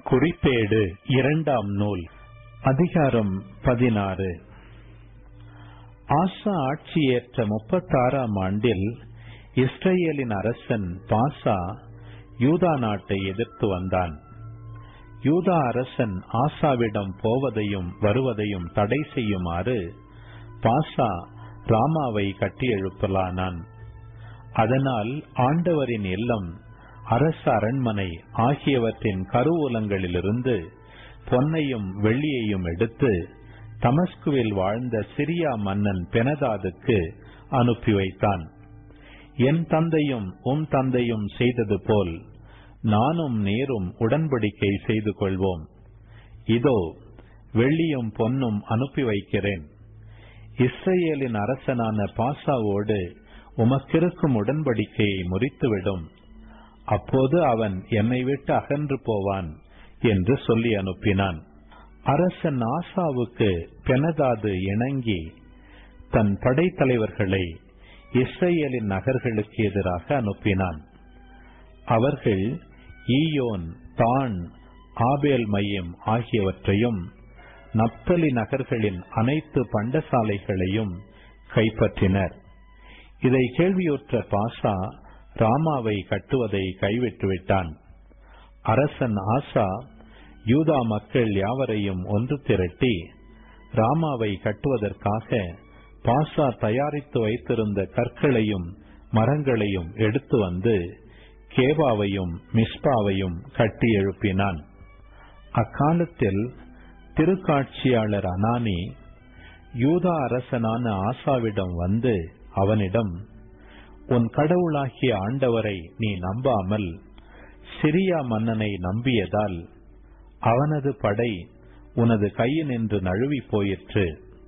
குறிப்பேடு இரண்டாம் நூல் அதிகாரம் பதினாறு ஆசா ஆட்சியேற்ற முப்பத்தாறாம் ஆண்டில் இஸ்ரேலின் அரசன் பாசா யூதா நாட்டை எதிர்த்து வந்தான் யூதா அரசன் ஆசாவிடம் போவதையும் வருவதையும் தடை செய்யுமாறு பாசா ராமாவை கட்டியெழுப்பலானான் அதனால் ஆண்டவரின் இல்லம் அரச அரண்மனை ஆகியவற்றின் கருவூலங்களிலிருந்து பொன்னையும் வெள்ளியையும் எடுத்து தமஸ்குவில் வாழ்ந்த சிரியா மன்னன் பெனதாதுக்கு அனுப்பி வைத்தான் என் தந்தையும் உன் தந்தையும் செய்தது போல் நானும் நீரும் உடன்படிக்கை செய்து கொள்வோம் இதோ வெள்ளியும் பொன்னும் அனுப்பி வைக்கிறேன் இஸ்ரேலின் அரசனான பாசாவோடு உமக்கிருக்கும் உடன்படிக்கையை முறித்துவிடும் அப்போது அவன் என்னை விட்டு அகன்று போவான் என்று சொல்லி அனுப்பினான் அரசன் ஆசாவுக்கு பெனதாது இணங்கி தன் படைத்தலைவர்களை இஸ்ரேலின் நகர்களுக்கு எதிராக அனுப்பினான் அவர்கள் ஈயோன் தான் ஆபேல் மையம் ஆகியவற்றையும் நப்தலி நகர்களின் அனைத்து பண்டசாலைகளையும் கைப்பற்றினர் இதை கேள்வியுற்ற பாஷா ராமாவை கட்டுவதை கைவிட்டுவிட்டான் அரசன் ஆசா யூதா மக்கள் யாவரையும் ஒன்று திரட்டி ராமாவை கட்டுவதற்காக பாசா தயாரித்து வைத்திருந்த கற்களையும் மரங்களையும் எடுத்து வந்து கேபாவையும் மிஸ்பாவையும் கட்டி எழுப்பினான் அக்காலத்தில் திருக்காட்சியாளர் அனானி யூதா அரசனான ஆசாவிடம் வந்து அவனிடம் உன் கடவுளாகிய ஆண்டவரை நீ நம்பாமல் சிரியா மன்னனை நம்பியதால் அவனது படை உனது கையினின்று நழுவி போயிற்று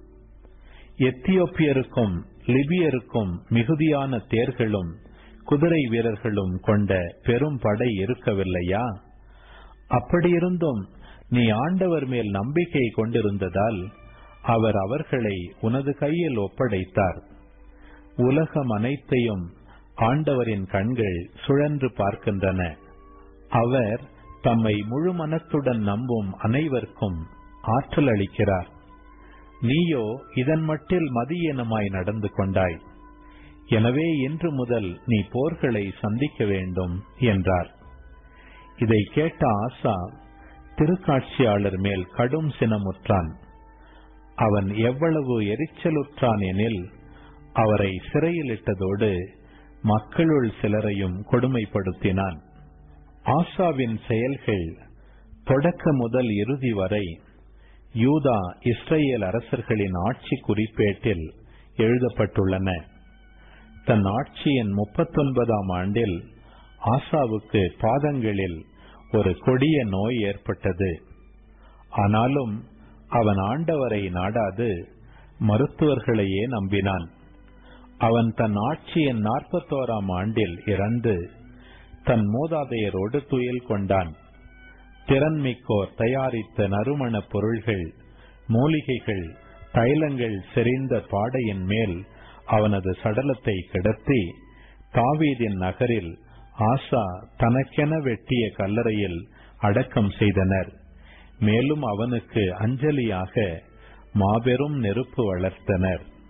எத்தியோப்பியருக்கும் லிபியருக்கும் மிகுதியான தேர்களும் குதிரை வீரர்களும் கொண்ட பெரும் படை இருக்கவில்லையா அப்படியிருந்தும் நீ ஆண்டவர் மேல் நம்பிக்கை கொண்டிருந்ததால் அவர் அவர்களை உனது கையில் ஒப்படைத்தார் உலகம் அனைத்தையும் ஆண்டவரின் கண்கள் சுழன்று பார்க்கின்றன அவர் தம்மை முழு மனத்துடன் நம்பும் அனைவருக்கும் ஆற்றல் அளிக்கிறார் நீயோ இதன் மட்டில் மதியீனமாய் நடந்து கொண்டாய் எனவே இன்று முதல் நீ போர்களை சந்திக்க வேண்டும் என்றார் இதை கேட்ட ஆசா திருக்காட்சியாளர் மேல் கடும் சினமுற்றான் அவன் எவ்வளவு எரிச்சலுற்றான் எனில் அவரை சிறையிலிட்டதோடு மக்களுள் சிலரையும் கொடுமைப்படுத்தினான் ஆசாவின் செயல்கள் தொடக்க முதல் இறுதி வரை யூதா இஸ்ரேல் அரசர்களின் ஆட்சி குறிப்பேட்டில் எழுதப்பட்டுள்ளன தன் ஆட்சியின் முப்பத்தொன்பதாம் ஆண்டில் ஆசாவுக்கு பாதங்களில் ஒரு கொடிய நோய் ஏற்பட்டது ஆனாலும் அவன் ஆண்டவரை நாடாது மருத்துவர்களையே நம்பினான் அவன் தன் ஆட்சியின் நாற்பத்தோராம் ஆண்டில் இறந்து தன் மூதாதையரோடு துயில் கொண்டான் திறன்மிக்கோர் தயாரித்த நறுமணப் பொருள்கள் மூலிகைகள் தைலங்கள் செறிந்த பாடையின் மேல் அவனது சடலத்தை கிடத்தி தாவீதின் நகரில் ஆசா தனக்கென வெட்டிய கல்லறையில் அடக்கம் செய்தனர் மேலும் அவனுக்கு அஞ்சலியாக மாபெரும் நெருப்பு வளர்த்தனர்